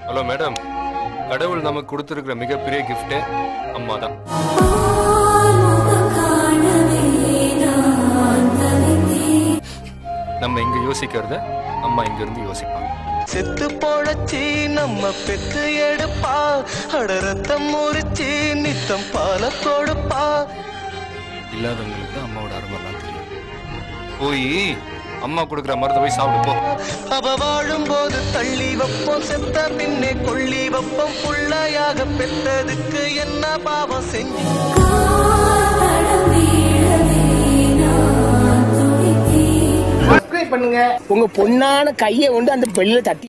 hello madam கடவுள் நமக்கு கொடுத்துருக்கிற மிகப்பெரிய கிஃப்டே அம்மா தான் நம்ம இங்க யோசிக்கிறத அம்மா இங்க இருந்து யோசிப்பாங்க செத்து பொழச்சி நம்ம பெத்து எடுப்பா அட ரத்தம் முறிச்சி நித்தம் பால கொடுப்பா இல்லாதவங்களுக்கு தான் அம்மாவோட அருமெல்லாம் தெரியும் போய் அம்மா கொடுக்குற மருந்தை போய் சாப்பிடு போ அவ வாழும்போது தள்ளி வைப்போம் செத்த பின்னே கொள்ளி வைப்போம் புள்ளையாக பெற்றதுக்கு என்ன பாவம் செஞ்சு சப்ஸ்கிரைப் பண்ணுங்க உங்க பொண்ணான கையை கொண்டு அந்த பெல்ல தட்டி